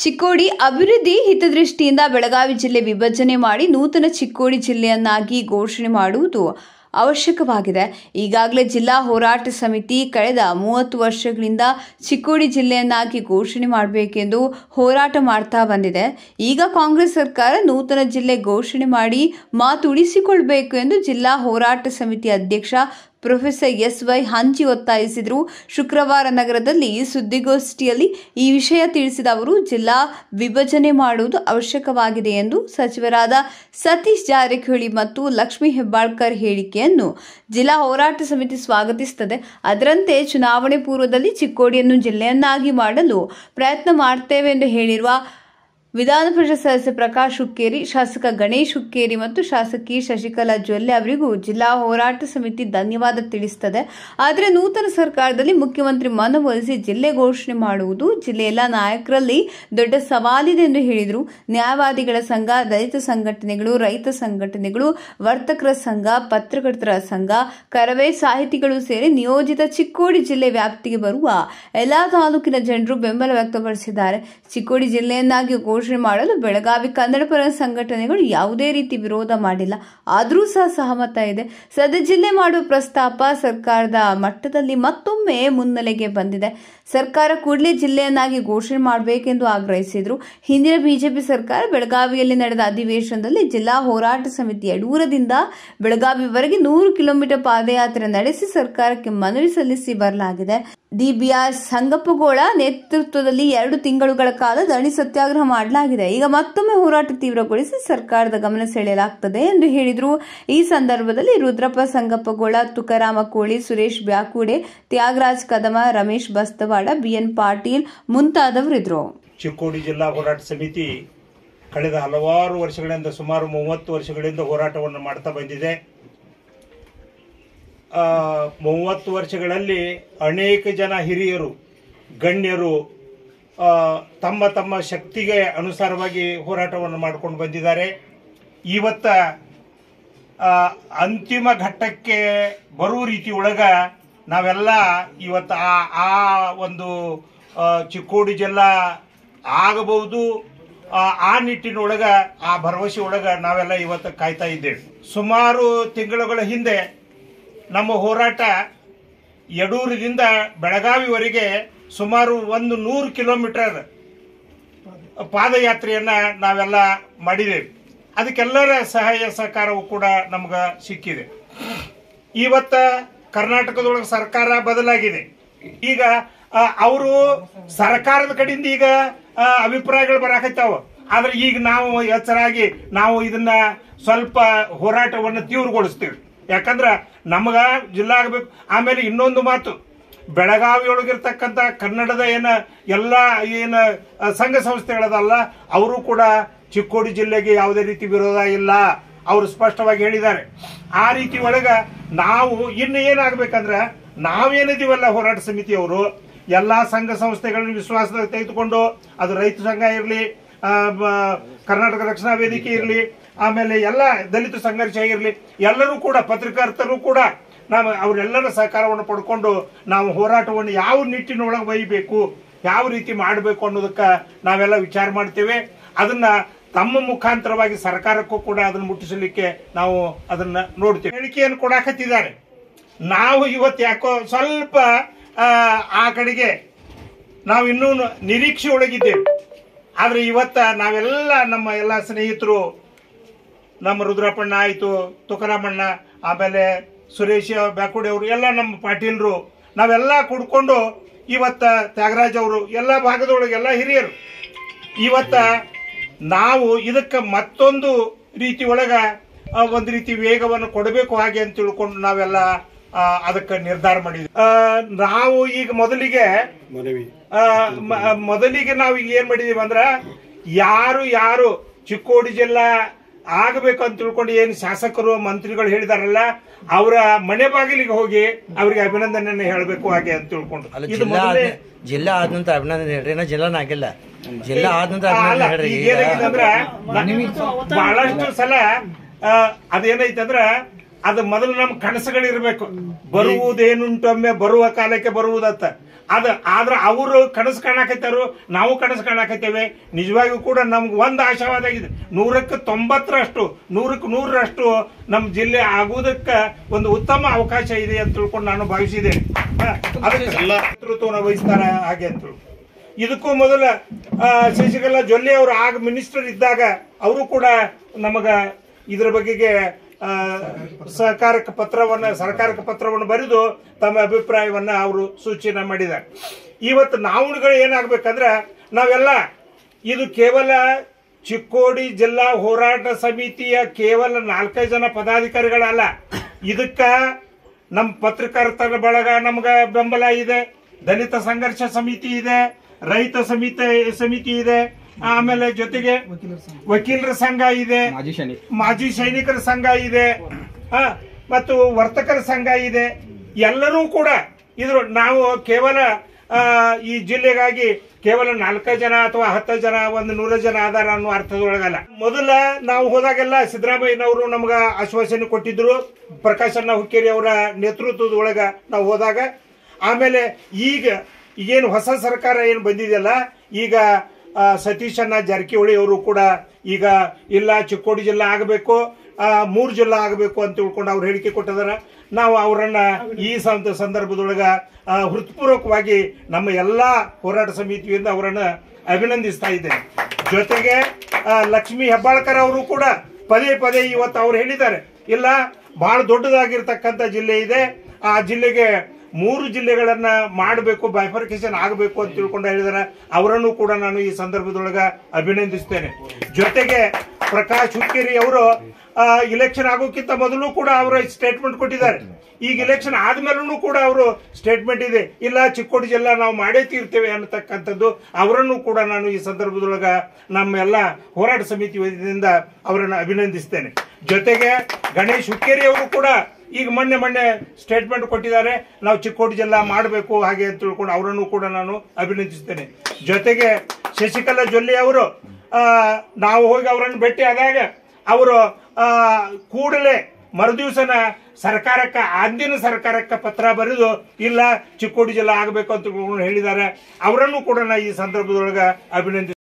ಚಿಕ್ಕೋಡಿ ಅಭಿವೃದ್ಧಿ ಹಿತದೃಷ್ಟಿಯಿಂದ ಬೆಳಗಾವಿ ಜಿಲ್ಲೆ ವಿಭಜನೆ ಮಾಡಿ ನೂತನ ಚಿಕ್ಕೋಡಿ ಜಿಲ್ಲೆಯನ್ನಾಗಿ ಘೋಷಣೆ ಮಾಡುವುದು ಅವಶ್ಯಕವಾಗಿದೆ ಈಗಾಗಲೇ ಜಿಲ್ಲಾ ಹೋರಾಟ ಸಮಿತಿ ಕಳೆದ ಮೂವತ್ತು ವರ್ಷಗಳಿಂದ ಚಿಕ್ಕೋಡಿ ಜಿಲ್ಲೆಯನ್ನಾಗಿ ಘೋಷಣೆ ಮಾಡಬೇಕೆಂದು ಹೋರಾಟ ಮಾಡ್ತಾ ಬಂದಿದೆ ಈಗ ಕಾಂಗ್ರೆಸ್ ಸರ್ಕಾರ ನೂತನ ಜಿಲ್ಲೆ ಘೋಷಣೆ ಮಾಡಿ ಮಾತು ಉಳಿಸಿಕೊಳ್ಬೇಕು ಎಂದು ಜಿಲ್ಲಾ ಹೋರಾಟ ಸಮಿತಿ ಅಧ್ಯಕ್ಷ ಪ್ರೊಫೆಸರ್ ಎಸ್ ವೈ ಹಂಚಿ ಒತ್ತಾಯಿಸಿದರು ಶುಕ್ರವಾರ ನಗರದಲ್ಲಿ ಸುದ್ದಿಗೋಷ್ಠಿಯಲ್ಲಿ ಈ ವಿಷಯ ತಿಳಿಸಿದ ಅವರು ಜಿಲ್ಲಾ ವಿಭಜನೆ ಮಾಡುವುದು ಅವಶ್ಯಕವಾಗಿದೆ ಎಂದು ಸಚಿವರಾದ ಸತೀಶ್ ಜಾರಕಿಹೊಳಿ ಮತ್ತು ಲಕ್ಷ್ಮೀ ಹೆಬ್ಬಾಳ್ಕರ್ ಹೇಳಿಕೆಯನ್ನು ಜಿಲ್ಲಾ ಹೋರಾಟ ಸಮಿತಿ ಸ್ವಾಗತಿಸುತ್ತದೆ ಅದರಂತೆ ಚುನಾವಣೆ ಪೂರ್ವದಲ್ಲಿ ಚಿಕ್ಕೋಡಿಯನ್ನು ಜಿಲ್ಲೆಯನ್ನಾಗಿ ಮಾಡಲು ಪ್ರಯತ್ನ ಮಾಡ್ತೇವೆ ಎಂದು ಹೇಳಿರುವ ವಿಧಾನ ಪರಿಷತ್ ಸದಸ್ಯ ಪ್ರಕಾಶ್ ಹುಕ್ಕೇರಿ ಶಾಸಕ ಗಣೇಶ್ ಹುಕ್ಕೇರಿ ಮತ್ತು ಶಾಸಕಿ ಶಶಿಕಲಾ ಜೊಲ್ಲೆ ಅವರಿಗೂ ಜಿಲ್ಲಾ ಹೋರಾಟ ಸಮಿತಿ ಧನ್ಯವಾದ ತಿಳಿಸುತ್ತದೆ ಆದರೆ ನೂತನ ಸರ್ಕಾರದಲ್ಲಿ ಮುಖ್ಯಮಂತ್ರಿ ಮನವೊಲಿಸಿ ಜಿಲ್ಲೆ ಘೋಷಣೆ ಮಾಡುವುದು ಜಿಲ್ಲೆಯ ಎಲ್ಲ ನಾಯಕರಲ್ಲಿ ದೊಡ್ಡ ಸವಾಲಿದೆ ಎಂದು ಹೇಳಿದರು ನ್ಯಾಯವಾದಿಗಳ ಸಂಘ ದಲಿತ ಸಂಘಟನೆಗಳು ರೈತ ಸಂಘಟನೆಗಳು ವರ್ತಕರ ಸಂಘ ಪತ್ರಕರ್ತರ ಸಂಘ ಕರವೇ ಸಾಹಿತಿಗಳು ಸೇರಿ ನಿಯೋಜಿತ ಚಿಕ್ಕೋಡಿ ಜಿಲ್ಲೆ ವ್ಯಾಪ್ತಿಗೆ ಬರುವ ಎಲ್ಲಾ ತಾಲೂಕಿನ ಜನರು ಬೆಂಬಲ ವ್ಯಕ್ತಪಡಿಸಿದ್ದಾರೆ ಚಿಕ್ಕೋಡಿ ಜಿಲ್ಲೆಯನ್ನಾಗಿ ಘೋಷಣೆ ಮಾಡಲು ಬೆಳಗಾವಿ ಕನ್ನಡಪರ ಸಂಘಟನೆಗಳು ಯಾವುದೇ ರೀತಿ ವಿರೋಧ ಮಾಡಿಲ್ಲ ಆದರೂ ಸಹ ಸಹಮತ ಇದೆ ಸದ್ಯ ಜಿಲ್ಲೆ ಮಾಡುವ ಪ್ರಸ್ತಾಪ ಸರ್ಕಾರದ ಮಟ್ಟದಲ್ಲಿ ಮತ್ತೊಮ್ಮೆ ಮುನ್ನೆಲೆಗೆ ಬಂದಿದೆ ಸರ್ಕಾರ ಕೂಡಲೇ ಜಿಲ್ಲೆಯನ್ನಾಗಿ ಘೋಷಣೆ ಮಾಡಬೇಕೆಂದು ಆಗ್ರಹಿಸಿದರು ಹಿಂದಿನ ಬಿಜೆಪಿ ಸರ್ಕಾರ ಬೆಳಗಾವಿಯಲ್ಲಿ ನಡೆದ ಅಧಿವೇಶನದಲ್ಲಿ ಜಿಲ್ಲಾ ಹೋರಾಟ ಸಮಿತಿ ಯಡೂರದಿಂದ ಬೆಳಗಾವಿವರೆಗೆ ನೂರು ಕಿಲೋಮೀಟರ್ ಪಾದಯಾತ್ರೆ ನಡೆಸಿ ಸರ್ಕಾರಕ್ಕೆ ಮನವಿ ಸಲ್ಲಿಸಿ ಬರಲಾಗಿದೆ ಡಿಬಿಆರ್ ಸಂಗಪ್ಪಗೋಳ ನೇತೃತ್ವದಲ್ಲಿ ಎರಡು ತಿಂಗಳುಗಳ ಕಾಲ ದಣಿ ಸತ್ಯಾಗ್ರಹ ಮಾಡಲಾಗಿದೆ ಈಗ ಮತ್ತೊಮ್ಮೆ ಹೋರಾಟ ತೀವ್ರಗೊಳಿಸಿ ಸರ್ಕಾರದ ಗಮನ ಸೆಳೆಯಲಾಗುತ್ತದೆ ಎಂದು ಹೇಳಿದರು ಈ ಸಂದರ್ಭದಲ್ಲಿ ರುದ್ರಪ್ಪ ಸಂಗಪ್ಪಗೋಳ ತುಕಾರಾಮ ಕೋಳಿ ಸುರೇಶ್ ಬ್ಯಾಕುಡೆ ತ್ಯಾಗರಾಜ್ ಕದಮ ರಮೇಶ್ ಬಸ್ತವಾಡ ಬಿಎನ್ ಪಾಟೀಲ್ ಮುಂತಾದವರಿದ್ದರು ಚಿಕ್ಕೋಡಿ ಜಿಲ್ಲಾ ಹೋರಾಟ ಸಮಿತಿ ಕಳೆದ ಹಲವಾರು ವರ್ಷಗಳಿಂದ ಸುಮಾರು ಮೂವತ್ತು ವರ್ಷಗಳಿಂದ ಹೋರಾಟವನ್ನು ಮಾಡ್ತಾ ಬಂದಿದೆ ಆ, ಮೂವತ್ತು ವರ್ಷಗಳಲ್ಲಿ ಅನೇಕ ಜನ ಹಿರಿಯರು ಗಣ್ಯರು ಆ, ತಮ್ಮ ತಮ್ಮ ಶಕ್ತಿಗೆ ಅನುಸಾರವಾಗಿ ಹೋರಾಟವನ್ನು ಮಾಡ್ಕೊಂಡು ಬಂದಿದ್ದಾರೆ ಇವತ್ತ ಆ, ಅಂತಿಮ ಘಟ್ಟಕ್ಕೆ ಬರುವ ರೀತಿ ಒಳಗ ನಾವೆಲ್ಲ ಇವತ್ತು ಆ ಆ ಒಂದು ಆ, ಚಿಕ್ಕೋಡಿ ಜಿಲ್ಲಾ ಆಗಬಹುದು ಆ, ಆ ನಿಟ್ಟಿನೊಳಗ ಆ ಭರವಸೆ ಒಳಗ ನಾವೆಲ್ಲ ಇವತ್ತು ಕಾಯ್ತಾ ಇದ್ದೇವೆ ಸುಮಾರು ತಿಂಗಳುಗಳ ಹಿಂದೆ ನಮ್ಮ ಹೋರಾಟ ಯಡೂರಿನಿಂದ ಬೆಳಗಾವಿವರೆಗೆ ಸುಮಾರು ಒಂದು ನೂರು ಕಿಲೋಮೀಟರ್ ಪಾದಯಾತ್ರೆಯನ್ನ ನಾವೆಲ್ಲ ಮಾಡಿದ್ದೇವೆ ಅದಕ್ಕೆಲ್ಲರ ಸಹಾಯ ಸಹಕಾರವು ಕೂಡ ನಮ್ಗ ಸಿಕ್ಕಿದೆ ಇವತ್ತ ಕರ್ನಾಟಕದೊಳಗೆ ಸರ್ಕಾರ ಬದಲಾಗಿದೆ ಈಗ ಅವರು ಸರ್ಕಾರದ ಕಡೆಯಿಂದ ಈಗ ಆ, ಅಭಿಪ್ರಾಯಗಳು ಬರಾಕತ್ತಾವ ಆದ್ರೆ ಈಗ ನಾವು ಎಚ್ಚರಾಗಿ ನಾವು ಇದನ್ನ ಸ್ವಲ್ಪ ಹೋರಾಟವನ್ನು ತೀವ್ರಗೊಳಿಸ್ತೀವಿ ಯಾಕಂದ್ರ ನಮಗ ಜಿಲ್ಲಾ ಆಗಬೇಕು ಆಮೇಲೆ ಇನ್ನೊಂದು ಮಾತು ಬೆಳಗಾವಿ ಒಳಗಿರ್ತಕ್ಕಂಥ ಕನ್ನಡದ ಏನ ಎಲ್ಲ ಏನ ಆ, ಸಂಘ ಸಂಸ್ಥೆಗಳದಲ್ಲ ಅವರು ಕೂಡ ಚಿಕ್ಕೋಡಿ ಜಿಲ್ಲೆಗೆ ಯಾವುದೇ ರೀತಿ ವಿರೋಧ ಇಲ್ಲ ಅವರು ಸ್ಪಷ್ಟವಾಗಿ ಹೇಳಿದ್ದಾರೆ ಆ ರೀತಿ ಒಳಗ ನಾವು ಇನ್ನು ಏನಾಗ್ಬೇಕಂದ್ರ ನಾವೇನಿದೀವಲ್ಲ ಹೋರಾಟ ಸಮಿತಿಯವರು ಎಲ್ಲಾ ಸಂಘ ಸಂಸ್ಥೆಗಳನ್ನ ವಿಶ್ವಾಸದಾಗ ತೆಗೆದುಕೊಂಡು ಅದು ರೈತ ಸಂಘ ಇರಲಿ ಕರ್ನಾಟಕ ರಕ್ಷಣಾ ವೇದಿಕೆ ಇರಲಿ ಆಮೇಲೆ ಎಲ್ಲ ದಲಿತ ಸಂಘರ್ಷ ಇರಲಿ ಎಲ್ಲರೂ ಕೂಡ ಪತ್ರಕರ್ತರು ಕೂಡ ನಾವು ಅವರೆಲ್ಲರ ಸಹಕಾರವನ್ನು ಪಡ್ಕೊಂಡು ನಾವು ಹೋರಾಟವನ್ನು ಯಾವ ನಿಟ್ಟಿನೊಳಗೆ ಒಯ್ಯಬೇಕು ಯಾವ ರೀತಿ ಮಾಡಬೇಕು ಅನ್ನೋದಕ್ಕೆ ನಾವೆಲ್ಲ ವಿಚಾರ ಮಾಡ್ತೇವೆ ಅದನ್ನ ತಮ್ಮ ಮುಖಾಂತರವಾಗಿ ಸರ್ಕಾರಕ್ಕೂ ಕೂಡ ಅದನ್ನ ಮುಟ್ಟಿಸಲಿಕ್ಕೆ ನಾವು ಅದನ್ನ ನೋಡ್ತೇವೆ ಹೇಳಿಕೆಯನ್ನು ಕೊಡಾಕತ್ತಿದ್ದಾರೆ ನಾವು ಇವತ್ತು ಯಾಕೋ ಸ್ವಲ್ಪ ಆ, ಆ ಕಡೆಗೆ ನಾವು ಇನ್ನೂ ನಿರೀಕ್ಷೆ ಒಳಗಿದ್ದೇವೆ ಆದ್ರೆ ಇವತ್ತ ನಾವೆಲ್ಲ ನಮ್ಮ ಎಲ್ಲ ಸ್ನೇಹಿತರು ನಮ್ಮ ರುದ್ರಪ್ಪಣ್ಣ ಆಯಿತು ತುಕಾರಾಮಣ್ಣ ಆಮೇಲೆ ಸುರೇಶ್ ಬ್ಯಾಕುಡಿ ಅವರು ಎಲ್ಲ ನಮ್ಮ ಪಾಟೀಲ್ರು ನಾವೆಲ್ಲ ಕುಡ್ಕೊಂಡು ಇವತ್ತ ತ್ಯಾಗರಾಜ್ ಅವರು ಎಲ್ಲ ಭಾಗದೊಳಗೆ ಎಲ್ಲ ಹಿರಿಯರು ಇವತ್ತ ನಾವು ಇದಕ್ಕೆ ಮತ್ತೊಂದು ರೀತಿ ಒಳಗ ಆ, ಒಂದು ರೀತಿ ವೇಗವನ್ನು ಕೊಡಬೇಕು ಹಾಗೆ ಅಂತ ತಿಳ್ಕೊಂಡು ನಾವೆಲ್ಲ ಆ, ಅದಕ್ಕೆ ನಿರ್ಧಾರ ಮಾಡಿದ್ವಿ ಆ, ನಾವು ಈಗ ಮೊದಲಿಗೆ ಆ, ಮ- ಮೊದಲಿಗೆ ನಾವು ಈಗ ಏನ್ ಮಾಡಿದೀವಿ ಅಂದ್ರ ಯಾರು ಯಾರು ಚಿಕ್ಕೋಡಿ ಜಿಲ್ಲಾ ಆಗಬೇಕು ಅಂತ ತಿಳ್ಕೊಂಡು ಏನ್ ಶಾಸಕರು ಮಂತ್ರಿಗಳು ಹೇಳಿದಾರಲ್ಲ ಅವರ ಮನೆ ಬಾಗಿಲಿಗೆ ಹೋಗಿ ಅವರಿಗೆ ಅಭಿನಂದನೆಯನ್ನು ಹೇಳಬೇಕು ಹಾಗೆ ಅಂತ ತಿಳ್ಕೊಂಡು ಅಲ್ಲ ಇದು ಜಿಲ್ಲಾ ಮೊದಲೇ ಆದ ಜಿಲ್ಲಾ ಆದ ನಂತರ ಅಭಿನಂದನೆ ಹೇಳ್ರಿ ಏನೋ ಜಿಲ್ಲಾನ ಆಗಿಲ್ಲ ಜಿಲ್ಲಾ ಆದ ನಂತರ ಅಲ್ಲ, ಅಭಿನಂದನೆ ಹೇಳ್ರಿ ಈಗ ಈಗ ಏನಾಗಿದೆ ಅಂದ್ರ ನ- ಬಹಳಷ್ಟು ಸಲ ಆ, ಅದೇನೈತೆ ಅಂದ್ರ ಅದು ಮೊದಲು ನಮ್ ಕನಸುಗಳಿರ್ಬೇಕು ಬರುವುದೇನುಂಟೊಮ್ಮೆ ಬರುವ ಕಾಲಕ್ಕೆ ಬರುವುದತ್ತ ಅದ ಆದ್ರ ಅವರು ಕನಸು ಕಾಣಕತ್ತಾರು ನಾವು ಕನಸು ಕಾಣಕತ್ತೇವೆ ನಿಜವಾಗಿಯೂ ಕೂಡ ನಮ್ಗೆ ಒಂದು ಆಶಾವಾದ ಆಗಿದೆ ನೂರಕ್ಕೆ ತೊಂಬತ್ತರಷ್ಟು ನೂರಕ್ಕೆ ನೂರರಷ್ಟು ನಮ್ಮ ಜಿಲ್ಲೆ ಆಗುವುದಕ್ಕೆ ಒಂದು ಉತ್ತಮ ಅವಕಾಶ ಇದೆ ಅಂತ ತಿಳ್ಕೊಂಡು ನಾನು ಭಾವಿಸಿದ್ದೇನೆ ಹ, ಅದಕ್ಕೆ ಎಲ್ಲ ನೇತೃತ್ವವನ್ನು ವಹಿಸ್ತಾರ ಹಾಗೆ ಅಂತ ತಿಳ್ಕೊಂಡು. ಇದಕ್ಕೂ ಮೊದಲ ಆ, ಶಶಿಕಲಾ ಜೊಲ್ಲೆ ಅವರು ಆಗ ಮಿನಿಸ್ಟರ್ ಇದ್ದಾಗ ಅವರು ಕೂಡ ನಮಗ ಇದರ ಬಗೆಗೆ ಆ, ಸಹಕಾರಕ್ಕೆ ಪತ್ರವನ್ನ ಸರ್ಕಾರಕ್ಕೆ ಪತ್ರವನ್ನು ಬರೆದು ತಮ್ಮ ಅಭಿಪ್ರಾಯವನ್ನ ಅವರು ಸೂಚನೆ ಮಾಡಿದ್ದಾರೆ ಇವತ್ತು ನಾವುಗಳು ಏನಾಗ್ಬೇಕಂದ್ರ ನಾವೆಲ್ಲ ಇದು ಕೇವಲ ಚಿಕ್ಕೋಡಿ ಜಿಲ್ಲಾ ಹೋರಾಟ ಸಮಿತಿಯ ಕೇವಲ ನಾಲ್ಕೈದು ಜನ ಪದಾಧಿಕಾರಿಗಳಲ್ಲ ಇದಕ್ಕ ನಮ್ಮ ಪತ್ರಕರ್ತರ ಬಳಗ ನಮ್ಗ ಬೆಂಬಲ ಇದೆ ದಲಿತ ಸಂಘರ್ಷ ಸಮಿತಿ ಇದೆ ರೈತ ಸಮಿತಿ ಸಮಿತಿ ಇದೆ ಆಮೇಲೆ ಜೊತೆಗೆ ವಕೀಲರ ಸಂಘ ಇದೆ ಮಾಜಿ ಶನಿ ಮಾಜಿ ಸೈನಿಕರ ಸಂಘ ಇದೆ ಆ, ಮತ್ತು ವರ್ತಕರ ಸಂಘ ಇದೆ ಎಲ್ಲರೂ ಕೂಡ ಇದ್ರ ನಾವು ಕೇವಲ ಆ, ಈ ಜಿಲ್ಲೆಗಾಗಿ ಕೇವಲ ನಾಲ್ಕೈದು ಜನ ಅಥವಾ ಹತ್ತು ಜನ ಒಂದು ನೂರ ಜನ ಆಧಾರ ಅನ್ನೋ ಅರ್ಥದೊಳಗಲ್ಲ ಮೊದಲ ನಾವು ಹೋದಾಗೆಲ್ಲ ಸಿದ್ದರಾಮಯ್ಯನವರು ನಮ್ಗ ಆಶ್ವಾಸನೆ ಕೊಟ್ಟಿದ್ರು ಪ್ರಕಾಶಣ್ಣ ಹುಕ್ಕೇರಿ ಅವರ ನೇತೃತ್ವದೊಳಗ ನಾವು ಹೋದಾಗ ಆಮೇಲೆ ಈಗ ಈಗೇನು ಹೊಸ ಸರ್ಕಾರ ಏನು ಬಂದಿದೆಯಲ್ಲ ಈಗ ಆ, ಸತೀಶಣ್ಣ ಜಾರಕಿಹೊಳಿ ಅವರು ಕೂಡ ಈಗ ಇಲ್ಲ ಚಿಕ್ಕೋಡಿ ಜಿಲ್ಲಾ ಆಗಬೇಕು ಮೂರು ಜಿಲ್ಲಾ ಆಗಬೇಕು ಅಂತ ತಿಳ್ಕೊಂಡು ಅವ್ರು ಹೇಳಿಕೆ ಕೊಟ್ಟಿದಾರ ನಾವು ಅವರನ್ನ ಈ ಸಂದ- ಸಂದರ್ಭದೊಳಗ ಆ, ಹೃತ್ಪೂರ್ವಕವಾಗಿ ನಮ್ಮ ಎಲ್ಲಾ ಹೋರಾಟ ಸಮಿತಿಯಿಂದ ಅವರನ್ನ ಅಭಿನಂದಿಸ್ತಾ ಇದ್ದೇನೆ ಜೊತೆಗೆ ಆ, ಲಕ್ಷ್ಮೀ ಹೆಬ್ಬಾಳ್ಕರ್ ಅವರು ಕೂಡ ಪದೇ ಪದೇ ಇವತ್ತು ಅವ್ರು ಹೇಳಿದ್ದಾರೆ ಇಲ್ಲ ಬಹಳ ದೊಡ್ಡದಾಗಿರ್ತಕ್ಕಂಥ ಜಿಲ್ಲೆ ಇದೆ ಆ ಜಿಲ್ಲೆಗೆ ಮೂರು ಜಿಲ್ಲೆಗಳನ್ನ ಮಾಡಬೇಕು ಬೈಫರ್ಕೇಶನ್ ಆಗಬೇಕು ಅಂತ ತಿಳ್ಕೊಂಡು ಹೇಳಿದಾರೆ ಅವರನ್ನು ಕೂಡ ನಾನು ಈ ಸಂದರ್ಭದೊಳಗ ಅಭಿನಂದಿಸ್ತೇನೆ ಜೊತೆಗೆ ಪ್ರಕಾಶ್ ಹುಕ್ಕೇರಿ ಅವರು ಇಲೆಕ್ಷನ್ ಆಗೋಕ್ಕಿಂತ ಮೊದಲು ಕೂಡ ಅವರು ಸ್ಟೇಟ್ಮೆಂಟ್ ಕೊಟ್ಟಿದ್ದಾರೆ ಈಗ ಇಲೆಕ್ಷನ್ ಆದ್ಮೇಲೂ ಕೂಡ ಅವರು ಸ್ಟೇಟ್ಮೆಂಟ್ ಇದೆ ಇಲ್ಲ ಚಿಕ್ಕೋಡಿ ಜಿಲ್ಲಾ ನಾವು ಮಾಡೇ ತೀರ್ತೇವೆ ಅನ್ನತಕ್ಕಂಥದ್ದು ಅವರನ್ನು ಕೂಡ ನಾನು ಈ ಸಂದರ್ಭದೊಳಗ ನಮ್ಮ ಎಲ್ಲ ಹೋರಾಟ ಸಮಿತಿ ವತಿಯಿಂದ ಅವರನ್ನು ಅಭಿನಂದಿಸ್ತೇನೆ ಜೊತೆಗೆ ಗಣೇಶ್ ಹುಕ್ಕೇರಿ ಅವರು ಕೂಡ ಈಗ ಮೊನ್ನೆ ಮೊನ್ನೆ ಸ್ಟೇಟ್ಮೆಂಟ್ ಕೊಟ್ಟಿದ್ದಾರೆ ನಾವು ಚಿಕ್ಕೋಡಿ ಜಿಲ್ಲಾ ಮಾಡಬೇಕು ಹಾಗೆ ಅಂತ ತಿಳ್ಕೊಂಡು ಅವರನ್ನು ಕೂಡ ನಾನು ಅಭಿನಂದಿಸ್ತೇನೆ ಜೊತೆಗೆ ಶಶಿಕಲಾ ಜೊಲ್ಲೆ ಅವರು ಆ, ನಾವು ಹೋಗಿ ಅವರನ್ನು ಭೇಟಿ ಆದಾಗ ಅವರು ಆ, ಕೂಡಲೇ ಮರುದಿವಸನ ಸರ್ಕಾರಕ್ಕೆ ಅಂದಿನ ಸರ್ಕಾರಕ್ಕೆ ಪತ್ರ ಬರೆದು ಇಲ್ಲ ಚಿಕ್ಕೋಡಿ ಜಿಲ್ಲಾ ಆಗಬೇಕು ಅಂತ ತಿಳ್ಕೊಂಡು ಹೇಳಿದ್ದಾರೆ ಅವರನ್ನು ಕೂಡ ನಾ ಈ ಸಂದರ್ಭದೊಳಗ ಅಭಿನಂದಿಸ್ತೇನೆ